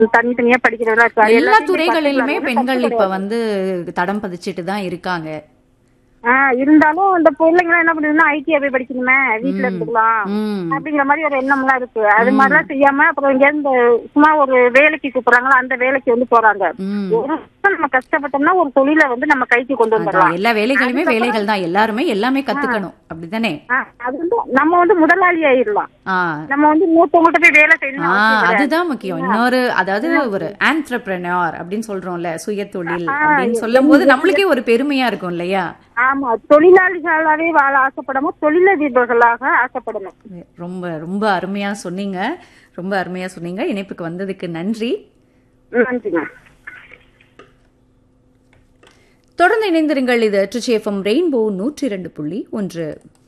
தனித்தனியா படிக்கிறதா இருக்கு அது எல்லா எல்லாத்தையும் துறைகளிலுமே கத்துக்கலாம். பெண்கள் ஒண்ணும் இப்ப தப்பு வந்து தடம் பதிச்சிட்டு தான் இருக்காங்க ஆஹ் இருந்தாலும் இந்த பிள்ளைங்க என்ன பண்ணுதுன்னா ஐடிஐ போய் படிக்கணுமே வீட்டுல இருந்துக்கலாம் ம் அப்படிங்கிற மாதிரி ஒரு எண்ணம்லாம் இருக்கு அது மாதிரிலாம் செய்யாம அப்புறம் இங்க இருந்து சும்மா ஒரு வேலைக்கு கூப்பிடுறாங்களா அந்த வேலைக்கு வந்து போறாங்க ம் ஒரு வருஷம் நம்ம கஷ்டப்பட்டோம்னா ஒரு தொழிலை வந்து நம்ம கைக்கு கொண்டு அதான், வந்துடலாம் எல்லா வேலைகளுமே வேலைகள் தான் எல்லாருமே எல்லாமே கத்துக்கணும் அப்படிதானே ஆஹ் அது வந்து நம்ம வந்து முதலாளி ஆயிடலாம் ஆ நம்ம வந்து மூத்தவங்கள்ட்ட போய் வேலை செய்யணும் ஆ அவசியம் கிடையாது. அதுதான் முக்கியம் இன்னொரு அதாவது ஒரு ஆண்டர்பிரனர் அப்படின்னு சொல்றோம்ல சுய தொழில் அப்படின்னு சொல்லும் போது நம்மளுக்கே ஒரு பெருமையா இருக்கும் இல்லையா ஆமா தொழிலாளிகளாவே வாழ ஆசைப்படாம தொழிலதிபர்களாக ஆசைப்படணும் ரொம்ப ரொம்ப அருமையா சொன்னீங்க ரொம்ப அருமையா சொன்னீங்க இணைப்புக்கு வந்ததுக்கு நன்றி நன்றிங்க தொடர்ந்து இணைந்திருங்கள் இது ட்ரிச்சி எஃப்எம் ரெயின்போ நூற்றி இரண்டு புள்ளி ஒன்று